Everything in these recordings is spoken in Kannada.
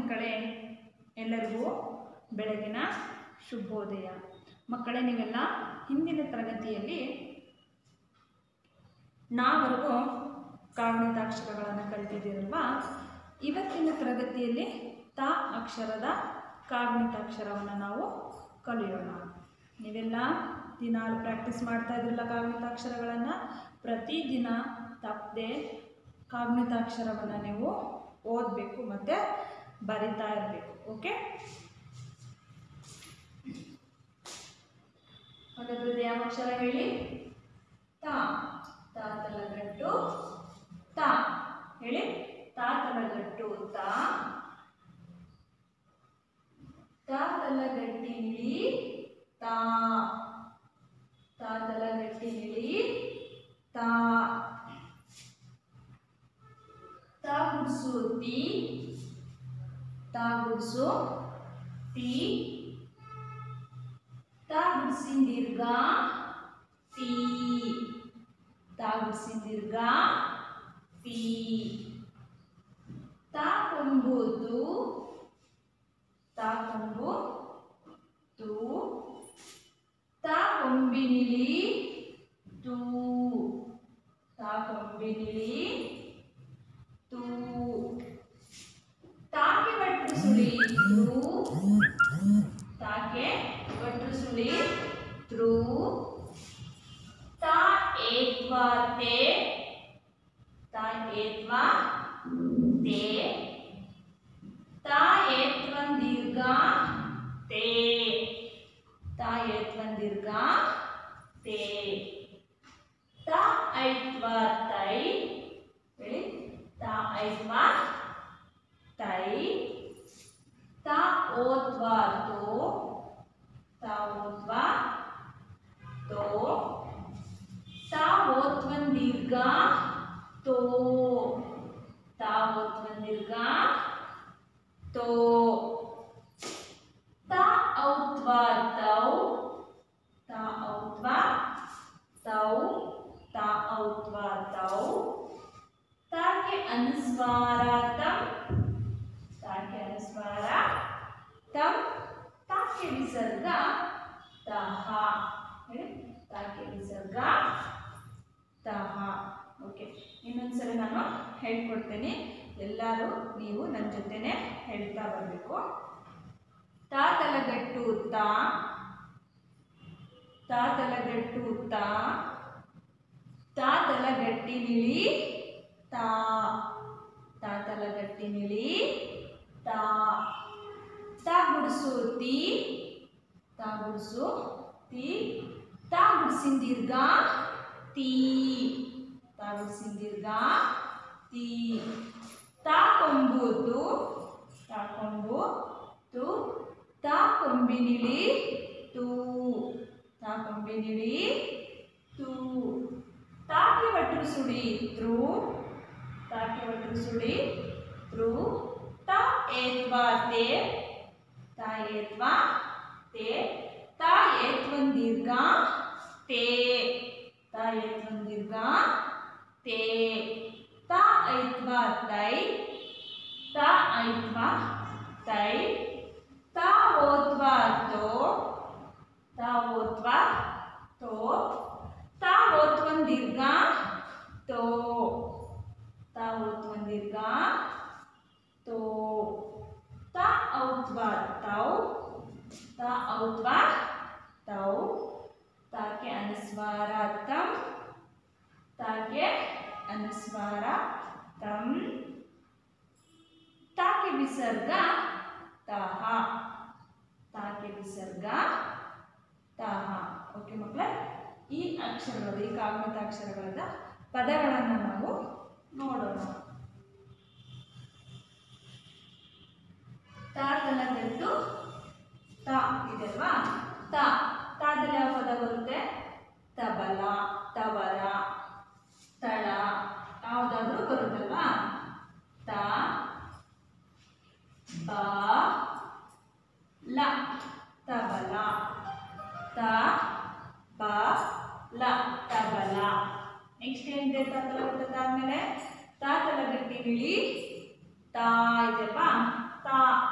ಮಕ್ಕಳೇ ಎಲ್ಲರಿಗೂ ಬೆಳಗಿನ ಶುಭೋದಯ ಮಕ್ಕಳೇ ನೀವೆಲ್ಲ ಹಿಂದಿನ ತರಗತಿಯಲ್ಲಿ ನಾವರೆಗೂ ಕಾಗುಣಿತಾಕ್ಷರಗಳನ್ನು ಕಲಿತಿದ್ದೀರಲ್ವಾ ಇವತ್ತಿನ ತರಗತಿಯಲ್ಲಿ ತಾ ಅಕ್ಷರದ ಕಾಗುಣಿತಾಕ್ಷರವನ್ನು ನಾವು ಕಲಿಯೋಣ ನೀವೆಲ್ಲ ದಿನ ಪ್ರಾಕ್ಟೀಸ್ ಮಾಡ್ತಾ ಇದ್ರಲ್ಲ ಕಾಗುಣಿತಾಕ್ಷರಗಳನ್ನು ಪ್ರತಿದಿನ ತಪ್ಪದೆ ಕಾಗುಣಿತಾಕ್ಷರವನ್ನು ನೀವು ಓದಬೇಕು ಮತ್ತು ಬರಿತಾ ಇರಬೇಕು ಓಕೆ ಹಾಗಾದ್ರೆ ಯಾವ ಅಕ್ಷರ ಹೇಳಿ ತಾ ತಾ ತಲಗಟ್ಟು ತಾ ಹೇಳಿ ತಾ ತಲಗಟ್ಟು ತಾ ತಾ ತಲಗಟ್ಟಿ ನಿಳಿ ತಾ ತಾ ತಲಗಟ್ಟಿ ನಿಳಿ ತಾ ತಾ ಗುಡ್ಸು ತಿ ತಾ ಗುಡ್ಸು ತಿ ತಾ ಗುಡ್ಸಿನ ದೀರ್ಘ ತಿ ತಾ ಗುಡ್ಸಿನ ದೀರ್ಘ ತಿ ತಾ ಕೊಂಬು ತು ತಾ ಕೊಂಬು ತು ತಾ ಕೊಂಬಿನಿಲಿ ತು ತಾ ಕೊಂಬಿನಿಲಿ ತು ತಾಕೆ ಬಟ್ಟು ಸುಳಿ ತ್ರೂ ತಾಕೆ ಬಟ್ಟು ಸುಳಿ ತ್ರೂ ತಾ ಏತ್ವಾ ತೇ ತಾ ಏತ್ವಾ ತೇ ತಾ ಏತ್ವನ್ ದೀರ್ಘ ತೇ ತಾ ಏತ್ವನ್ ದೀರ್ಘ ತೇ ತಾ ಐತ್ವಾ ತೈ ಹೇಳಿ ತಾ ಐತ್ವಾ ತೈ ತಾ ಓತ್ವಾ ತೋ ತಾ ಓತ್ವಾ ತೋ ತಾ ಓತ್ವನ್ ದೀರ್ಘ ತೋ ತಾ ಓತ್ವನ್ ದೀರ್ಘ ತೋ ತಾ ಔತ್ವಾ ತೌ ತಾ ಔತ್ವಾ ತೌ ತಾ ಔತ್ವಾ ತೌ ತಾಕೆ ಅನುಸ್ವಾರ ತಂ ತಾಕೆ ಅನುಸ್ವಾರ ತಂ ತಾಕೆ ವಿಸರ್ಗ ತಹ ಹೇಳಿ ತಾಕೆ ವಿಸರ್ಗ ತಹ ಓಕೆ ಇನ್ನೊಂದ್ಸರಿ ನಾನು ಹೇಳ್ಕೊಡ್ತೇನೆ ಎಲ್ಲರೂ ನೀವು ನನ್ನ ಜೊತೆನೆ ಹೇಳ್ತಾ ಬರಬೇಕು ತಾ ತಲಗಟ್ಟು ತಾ ತಾ ತಲಗಟ್ಟು ತಾ ತಾ ತಲಗಟ್ಟಿ ನಿಳಿ ತಾ ತಾ ತಲಗಟ್ಟಿ ನಿಳಿ ತಾ ತಾ ಗುಡ್ಸು ತಿ ತಾ ಗುಡ್ಸು ತಿ ತಾ ಗುಡ್ಸಿನ ದೀರ್ಘ ತೀ ತಾ ಗುಡ್ಸಿನ ದೀರ್ಘ ತೀ ತಾ ಕೊಂಬು ತು ತಾ ಕೊಂಬು ತು ತಾ ಕೊಂಬಿನಿಳಿ ತೂ ತಾ ಕೊಂಬಿನಿಳಿ ತೂ ತಾಕೆ ಒಟ್ಟರು ಸುಳಿ ತ್ರೂ ತಾಕೆ ಒಟ್ಟರು ಸುಳಿ ತ್ರೂ ತಾ ಏತ್ವಾ ತೇ ತಾ ಏತ್ವಾ ತೇ ತಾ ಏತ್ವನ್ ದೀರ್ಘ ತೇ ತಾ ಏತ್ವನ್ ದೀರ್ಘ ತೇ ತಾ ಐತ್ವಾ ತೈ ತಾ ಐತ್ವಾ ತೈ ತಾ ಓತ್ವಾ ತೋ ತಾ ಓತ್ವಾ ತೋ ತಾ ಓತ್ವನ್ ದೀರ್ಘ ತೋ ತಾ ಓತ್ವನ್ ದೀರ್ಘ ತೋ ತಾ ಔತ್ವಾ ತೌ ತಾ ಔತ್ವಾ ತೌ ತಾಕೆ ಅನುಸ್ವಾರ ತಂ ತಾಕೆ ಅನುಸ್ವಾರ ತಂ ತಾಕೆ ವಿಸರ್ಗ ತಹ ತಾಕೆ ವಿಸರ್ಗ ತಹ ಓಕೆ ಮಕ್ಕಳೇ ಈ ಅಕ್ಷರಗಳು ಈ ಕಾಗುಣಿತ ಅಕ್ಷರಗಳದ ಪದಗಳನ್ನು ನಾವು ನೋಡೋಣ ತಾ ತಲಗಟ್ಟು ತಾ ಇದೆಲ್ವಾ ತಾ ತಾದಲ್ಲಿ ಯಾವ ಪದ ಬರುತ್ತೆ ತಬಲ ತವರ ತಳ ಯಾವುದಾದ್ರೂ ಬರುತ್ತಲ್ವಾ ತ ಬ ಲ ತಬಲ ತ ಬ ಲ ತಬಲ ನೆಕ್ಸ್ಟ್ ಏನಿದೆ ತಾತಲ ಗೊತ್ತಾದ್ಮೇಲೆ ತಾತಲ ಗಟ್ಟಿ ಬಿಳಿ ತಾ ಇದೆಯಲ್ವಾ ತಾ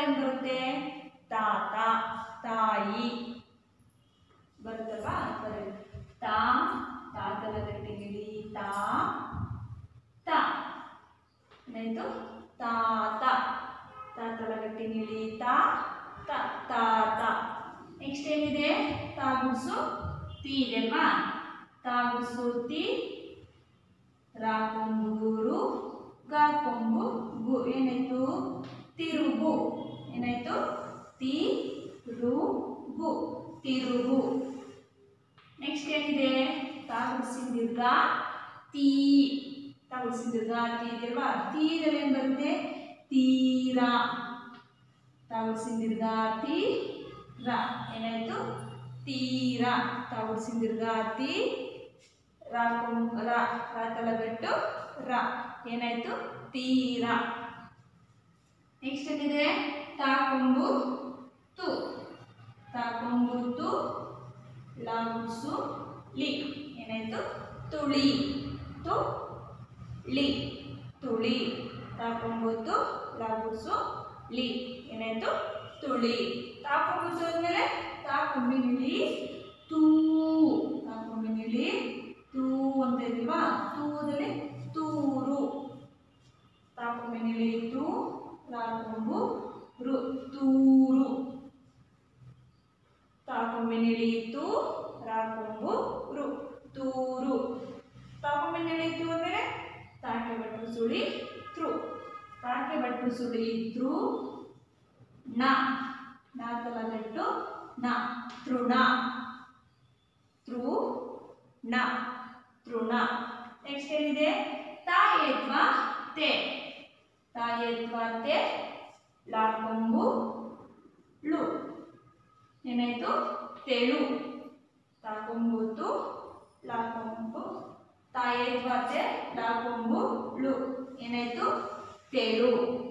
ಏನ್ ಬರುತ್ತೆ ತಾತ ತಾಯಿ ಬರುತ್ತಲ್ವಾ ಬರೀ ತಾ ತಾತಲ ಗಟ್ಟಿಗಿಳಿ ತಾ ತ ಏನಾಯ್ತು ತಾತ ತಾತಲ ಗಟ್ಟಿಗಿಳಿ ತಾ ತ ತಾತ ನೆಕ್ಸ್ಟ್ ಏನಿದೆ ತಾಗುಸು ತಿ ಇದೆ ಅಲ್ವಾ ತಾಗುಸು ತಿ ರಾ ಕೊಂಬೂರು ಗ ಕೊಂಬು ಗು ಏನಾಯ್ತು ತಿರುಗು ಏನಾಯ್ತು ತಿ ರು ಗು ತಿರುಗು ನೆಕ್ಸ್ಟ್ ಏನಿದೆ ತಾಗುಸಿನ ದೀರ್ಘ ತೀ ತಾಗುಸಿನ ದೀರ್ಘ ತೀ ಇದೆಯಲ್ವಾ ತೀರಲ್ಲಿ ಏನು ಬರುತ್ತೆ ತೀರ ತಾಗುಸಿನ ದೀರ್ಘ ತೀ ರ ಏನಾಯ್ತು ತೀರ ತಾಗುಸಿನ ದೀರ್ಘ ತೀ ರಾ ಕೊಂಬ್ ರ ರಾ ತಲಗಟ್ಟು ರ ಏನಾಯ್ತು ತೀರ ನೆಕ್ಸ್ಟ್ ಏನಿದೆ ತಾ ಕೊಂಬು ತು ತಾ ಕೊಂಬು ತು ಲಾಗುಸು ಲಿ ಏನಾಯ್ತು ತುಳಿ ತು ಳಿ ತುಳಿ ತಾ ಕೊಂಬು ತು ಲಾಗುಸು ಲಿ ಏನಾಯ್ತು ತುಳಿ ತಾ ಕೊಂಬು ತು ಅಂದಮೇಲೆ ತಾ ಕೊಂಬಿನಿಳಿ ತೂ ತಾ ಕೊಂಬಿನಿಳಿ ತೂ ಅಂತ ಇದೀವಾ ತೂದಲ್ಲಿ ತೂರು ತಾಕೊಂಬಿನಿಳಿ ತೂ ರಾಕೊಂಬು ರು ತೂರು ತಾಕೊಂಬಿನಿಳಿ ತೂ ರಾಕೊಂಬು ರು ತೂರು ತಾಕೊಂಬಿನಿಳಿ ತೂ ಅಂದರೆ ತಾಕೆ ಬಟ್ಟು ಸುಳಿ ತ್ರು ತಾಕೆ ಬಟ್ಟು ಸುಳಿ ತ್ರು ನ ನಾ ತಲಗಟ್ಟು ನ ತೃಣ ತೃ ನ ತೃಣ ನೆಕ್ಸ್ಟ್ ಏನಿದೆ ತಾಯೇತ್ವ ತೇ ತಾಯೇತ್ವ ತೇ ಲಾಕೊಂಬು ಳು ಏನಾಯ್ತು ತೆಳು ತಾಕೊಂಬುತು ಲಾಕೊಂಬು ತಾಯೇತ್ವ ತೇ ಲಾಕೊಂಬು ಳು ಏನಾಯ್ತು ತೆಳು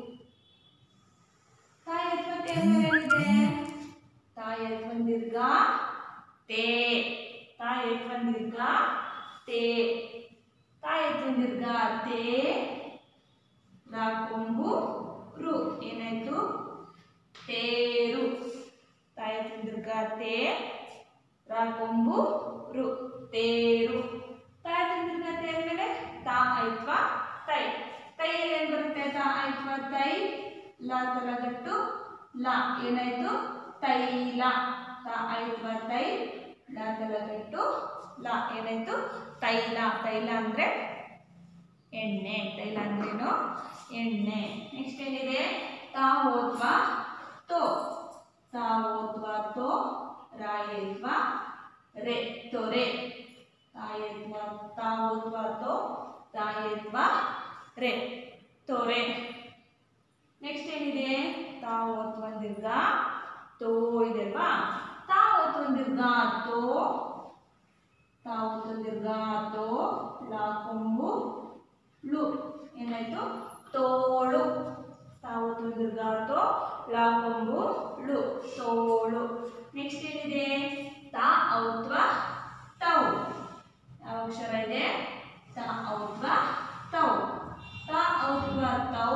ತಾಯೇತ್ವ ತೇ ಅಂದ್ರೆ ಏನಿದೆ ತಾಯೇತ್ವ ದೀರ್ಘ ತೇ ತಾಯೇತ್ವ ದೀರ್ಘ ತೇ ತಾಯೇತ್ವ ದೀರ್ಘ ತೇ ರಾಕೊಂಬು ರು ಏನಾಯ್ತು ತೇರು ತಾಯೇತ್ವ ದೀರ್ಘ ತೇ ರಾಕೊಂಬು ರು ತೇರು ತಾಯೇತ್ವ ದೀರ್ಘ ತೇ ಅಂದ್ಮೇಲೆ ತಾ ಐತ್ವ ತೈ ತೈಯಲ್ಲಿ ಏನ್ ಬರುತ್ತೆ ತಾ ಐತ್ವ ತೈ ಲಾ ತಲಗಟ್ಟು ಲ ಏನಾಯ್ತು ತೈಲ ತಾ ಐತ್ವ ತೈ ಲಾ ತಲಗಟ್ಟು ಲ ಏನಾಯ್ತು ತೈಲ ತೈಲ ಅಂದ್ರೆ ಎಣ್ಣೆ ತೈಲ ಅಂದ್ರೇನು ಎಣ್ಣೆ ನೆಕ್ಸ್ಟ್ ಏನಿದೆ ತಾ ಓದ್ವ ತೋ ತಾ ಓದ್ವ ತೋ ರಾಯತ್ವ ರೇ ತೊರೆ ತಾಯತ್ವ ತಾ ಓದ್ವ ತೋ ರಾಯತ್ವ ರೇ ತೊರೆ ನೆಕ್ಸ್ಟ್ ಏನಿದೆ ತಾ ಓದ್ವ ದೀರ್ಘ ತೋ ಇದೆಲ್ವಾ ತಾ ಓದ್ವ ದೀರ್ಘ ತೋ ತಾ ಓದ್ವ ದೀರ್ಘ ತೋ ಲಾ ಕೊಂಬು ಳು ಏನಾಯ್ತು ತೋಳು ತಾವು ದೀರ್ಘಾತೋ ಲಾ ಕೊಂಬು ಳು ತೋಳು ನೆಕ್ಸ್ಟ್ ಏನಿದೆ ತಾ ಔತ್ವ ತೌ ಯಾವ ಅಕ್ಷರ ಇದೆ ತಾ ಔತ್ವ ತೌ ತಾ ಔತ್ವ ತೌ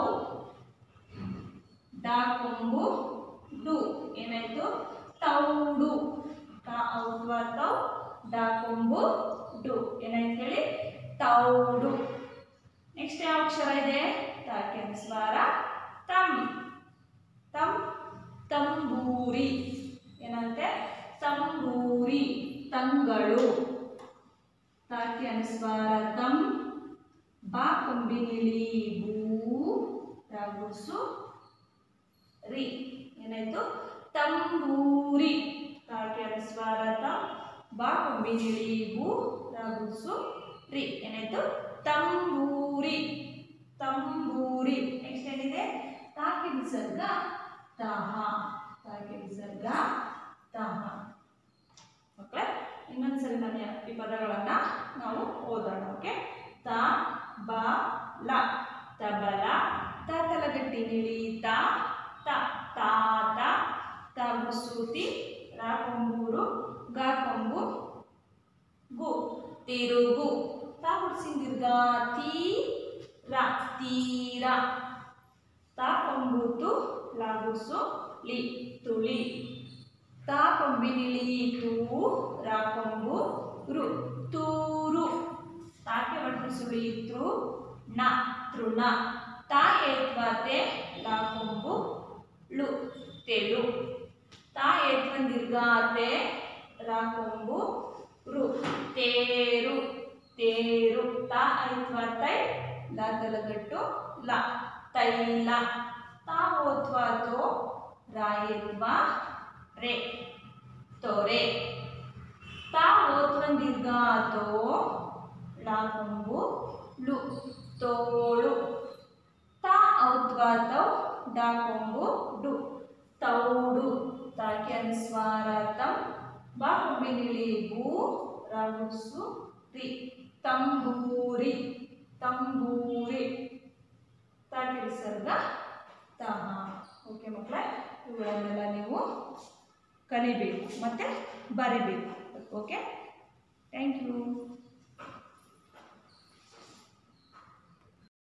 ಡಾ ಕೊಂಬು ಡು ಏನಾಯ್ತು ತೌಡು ತಾ ಔತ್ವ ತೌ ಡಾ ಕೊಂಬು ಡು ಏನಾಯ್ತು ಹೇಳಿ ತೌಡು ನೆಕ್ಸ್ಟ್ ಯಾವ ಅಕ್ಷರ ಇದೆ ತಾಕೆ ಸ್ವರ ತಮ್ ತಮ್ ತಂಬೂರಿ ಏನಂತೆ ತಂಬೂರಿ ತಂಗಳು ತಾಕೆ ಅನುಸ್ವಾರ ತಮ್ ಬಾ ಕೊಂಬಿನಿಲಿ ಬೂ ರಾಗುಸು ರಿ ಏನಾಯ್ತು ತಂಬೂರಿ ತಾಕೆ ಅನುಸ್ವಾರ ತಮ್ ಬಾ ಕೊಂಬಿನಿಲಿ ಬೂ ರಾಗುಸು ರಿ ಏನಾಯ್ತು ತಂಬೂರಿ ತಂಬೂರಿ ನೆಕ್ಸ್ಟ್ ಏನಿದೆ ತಾಕೆ ವಿಸರ್ಗ ತಹ ತಾಕೆ ವಿಸರ್ಗ ತಹ ಓಕೆ ಇನ್ನೊಂದ್ಸರಿ ನಾನು ಈ ಪದಗಳನ್ನ ನಾವು ಓದೋಣ ಓಕೆ ತ ಬ ಲ ತಬಲ ತ ತಲಗಟ್ಟಿ ನಿಳಿ ತ ತ ತಾತ ತ ಮುಸೂತಿ ರಾ ಕೊಂಬೂರು ಗ ಕೊಂಬು ಗು ತಿರುಗು ತಾ ಹುಡ್ಸಿನ ದೀರ್ಘ ತೀ ರ ತೀರ ತಾ ಕೊಂಬೂತು ಲಾಗುಸು ಲಿ ತುಳಿ ತಾ ಕೊಂಬಿನಿಲಿ ತೂ ರಾಕೊಂಬು ರು ತೂರು ತಾಕೆ ಒಟ್ಟು ಸುಳಿಯಿತ್ರು ನ ತೃಣ ತಾ ಏತ್ವಾತೆ ಲಾಕೊಂಬು ಳು ತೆಳು ತಾ ಏತ್ವಂದಿರ್ಗಾತೆ ರಾಕೊಂಬು ರು ತೇರು ತೇರು ತಾ ಐತ್ವ ತೈ ಲಾ ತಲಗಟ್ಟು ಲ ತೈಲ ತಾ ಓತ್ವ ತೋ ರಾಯತ್ವ ರೇ ತೊರೆ ತಾ ಓತ್ವಂದಿರ್ಗಾತೋ ಲಾಕೊಂಬು ಲು ತೋಳು ತಾ ಔತ್ವಾತೌ ಡಾಕೊಂಬು ಡು ತೌಡು ತಾಕಿ ಅನುಸ್ವಾರಾತಂ ಬಾ ಕೊಂಬಿನಿಳಿ ಬೂ ರಾಗುಸು ರಿ ತಂಬೂರಿ ತಂಬೂರಿ ತಾಕಿ ವಿಸರ್ಗ ತಹ ಓಕೆ ಮಕ್ಕಳೇ ಇವುಗಳನ್ನೆಲ್ಲ ನೀವು ಕಲಿಬೇಕು ಮತ್ತು ಬರಿಬೇಕು ಓಕೆ ಥ್ಯಾಂಕ್ ಯು